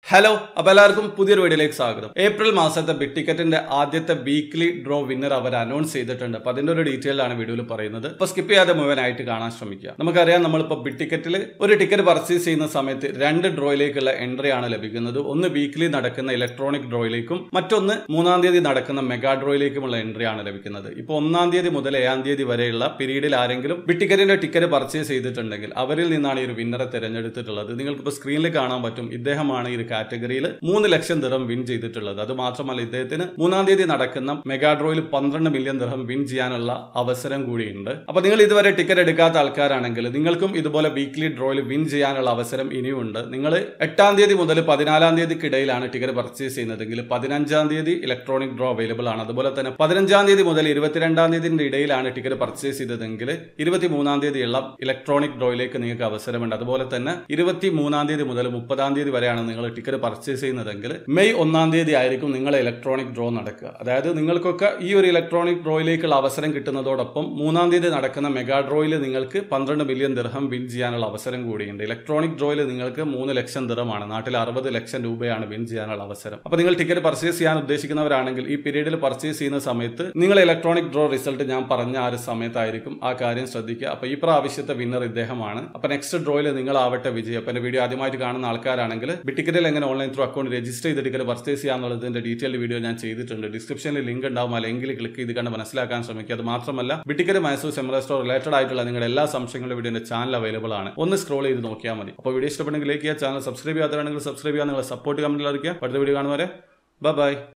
hello അപ്പൊ എല്ലാവർക്കും പുതിയൊരു വീഡിയോയിലേക്ക് സ്വാഗതം ഏപ്രിൽ മാസത്തെ ബിഗ് ടിക്കറ്റിന്റെ ആദ്യത്തെ വീക്ക്ലി ഡ്രോ വിന്നർ അവർ അനൗൺസ് ചെയ്തിട്ടുണ്ട് അപ്പൊ അതിന്റെ ഒരു ഡീറ്റെയിൽ ആണ് വീഡിയോയിൽ പറയുന്നത് അപ്പൊ സ്കിപ്പ് ചെയ്യാതെ മുഴുവനായിട്ട് കാണാൻ ശ്രമിക്കുക നമുക്കറിയാം നമ്മളിപ്പോ ബിഗ് ടിക്കറ്റിൽ ഒരു ടിക്കറ്റ് പർച്ചേസ് ചെയ്യുന്ന സമയത്ത് രണ്ട് ഡ്രോയിലേക്കുള്ള എൻട്രി ആണ് ലഭിക്കുന്നത് ഒന്ന് വീക്ക്ലി നടക്കുന്ന ഇലക്ട്രോണിക് ഡ്രോയിലേക്കും മറ്റൊന്ന് മൂന്നാം തീയതി നടക്കുന്ന മെഗാ ഡ്രോയിലേക്കുമുള്ള എൻട്രി ആണ് ലഭിക്കുന്നത് ഇപ്പോൾ ഒന്നാം തീയതി മുതൽ ഏഴാം തീയതി വരെയുള്ള പീരീഡിൽ ആരെങ്കിലും ബിഗ് ടിക്കറ്റിന്റെ ടിക്കറ്റ് പർച്ചേസ് ചെയ്തിട്ടുണ്ടെങ്കിൽ അവരിൽ നിന്നാണ് ഈ ഒരു വിന്നറെ തിരഞ്ഞെടുത്തിട്ടുള്ളത് നിങ്ങൾക്ക് ഇപ്പോൾ സ്ക്രീനിൽ കാണാൻ പറ്റും ഇദ്ദേഹമാണ് ഈ ഒരു കാറ്റഗറിയിൽ മൂന്ന് ലക്ഷം ദിറം വിൻ ചെയ്തിട്ടുള്ളത് അത് മാത്രമല്ല ഇദ്ദേഹത്തിന് മൂന്നാം തീയതി നടക്കുന്ന മെഗാ ഡ്രോയിൽ പന്ത്രണ്ട് മില്യൺ ദിറം വിൻ ചെയ്യാനുള്ള അവസരം കൂടിയുണ്ട് അപ്പൊ നിങ്ങൾ ഇതുവരെ ടിക്കറ്റ് എടുക്കാത്ത ആൾക്കാരാണെങ്കിൽ നിങ്ങൾക്കും ഇതുപോലെ വീക്ക്ലി ഡ്രോയിൽ വിൻ ചെയ്യാനുള്ള അവസരം ഇനിയുണ്ട് നിങ്ങൾ എട്ടാം തീയതി മുതൽ പതിനാലാം തീയതിക്കിടയിലാണ് ടിക്കറ്റ് പർച്ചേസ് ചെയ്യുന്നതെങ്കിൽ പതിനഞ്ചാം തീയതി ഇലക്ട്രോണിക് ഡ്രോ അവൈലബിൾ ആണ് അതുപോലെ തന്നെ പതിനഞ്ചാം തീയതി മുതൽ ഇരുപത്തിരണ്ടാം തീയതിന്റെ ഇടയിലാണ് ടിക്കറ്റ് പർച്ചേസ് ചെയ്തതെങ്കിൽ ഇരുപത്തി മൂന്നാം തീയതിയുള്ള ഇലക്ട്രോണിക് ഡ്രോയിലേക്ക് നിങ്ങൾക്ക് അവസരമുണ്ട് അതുപോലെ തന്നെ ഇരുപത്തി മൂന്നാം തീയതി മുതൽ മുപ്പതാം തീയതി വരെയാണ് നിങ്ങൾ ടിക്കറ്റ് പർച്ചേസ് ചെയ്യുന്നതെങ്കിൽ മെയ് ഒന്നാം തീയതി ആയിരിക്കും നിങ്ങൾ ഇലക്ട്രോണിക് ഡ്രോ നടക്കുക അതായത് നിങ്ങൾക്കൊക്കെ ഈ ഒരു ഇലക്ട്രോണിക് ഡ്രോയിലേക്കുള്ള അവസരം കിട്ടുന്നതോടൊപ്പം മൂന്നാം തീയതി നടക്കുന്ന മെഗാ ഡ്രോയിൽ നിങ്ങൾക്ക് പന്ത്രണ്ട് മില്യൺ ദിർഹം വിൻ ചെയ്യാനുള്ള അവസരം കൂടിയുണ്ട് ഇലക്ട്രോണിക് ഡ്രോയിൽ നിങ്ങൾക്ക് മൂന്ന് ലക്ഷം ദിർഹമാണ് നാട്ടിൽ അറുപത് ലക്ഷം രൂപയാണ് വിൻ ചെയ്യാനുള്ള അവസരം അപ്പോൾ നിങ്ങൾ ടിക്കറ്റ് പർച്ചേസ് ചെയ്യാൻ ഉദ്ദേശിക്കുന്നവരാണെങ്കിൽ ഈ പീരീഡിൽ പർച്ചേസ് ചെയ്യുന്ന സമയത്ത് നിങ്ങൾ ഇലക്ട്രോണിക് ഡ്രോ റിസൾട്ട് ഞാൻ പറഞ്ഞ ആ ഒരു സമയത്തായിരിക്കും ആ കാര്യം ശ്രദ്ധിക്കുക അപ്പോൾ ഈ പ്രാവശ്യത്തെ വിന്നർ ഇദ്ദേഹമാണ് അപ്പോൾ നെക്സ്റ്റ് ഡ്രോയിൽ നിങ്ങളാവട്ടെ വിജയം അപ്പോൾ എൻ്റെ വീഡിയോ ആദ്യമായിട്ട് കാണുന്ന ആൾക്കാരാണെങ്കിൽ ബിറ്റിക്കറ്റിൽ എങ്ങനെ ഓൺലൈൻ ത്രൂ അക്കൗണ്ട് രജിസ്റ്റർ ചെയ്ത് ടിക്കറ്റ് പർച്ചേസ് ചെയ്യാന്നുള്ളതിന്റെ ഡീറ്റെയിൽഡ് വീഡിയോ ഞാൻ ചെയ്തിട്ടുണ്ട് ഡിസ്ക്രിപ്ഷനിൽ ലിങ്ക് ഉണ്ടാവും ആ ലിങ്കിൽ ക്ലിക്ക് ചെയ്ത് കണ്ട് മനസ്സിലാക്കാൻ ശ്രമിക്കുക അത് മാത്രമല്ല ബിറ്റിക്കറ്റ് മൈസൂർ സെമറ സ്റ്റോർ റിലേറ്റഡ് ആയിട്ടുള്ള നിങ്ങളുടെ എല്ലാ സംശയങ്ങളും വീഡിയോന്റെ ചാനൽ അവൈലബിൾ ആണ് ഒന്ന് സ്ക്രോൾ ചെയ്ത് നോക്കിയാൽ മതി അപ്പോൾ വീഡിയോ ഇഷ്ടപ്പെട്ടെങ്കിൽ ലൈക്ക് ചെയ്യുക ചാനൽ സബ്സ്ക്രൈബ് ചെയ്യാത്തതാണെങ്കിൽ സബ്സ്ക്രൈബ് ചെയ്യാൻ നിങ്ങളെ സപ്പോർട്ട് കമന്റിൽ അറിയിക്കുക അടുത്ത വീഡിയോ കാണുന്നവരെ ബൈ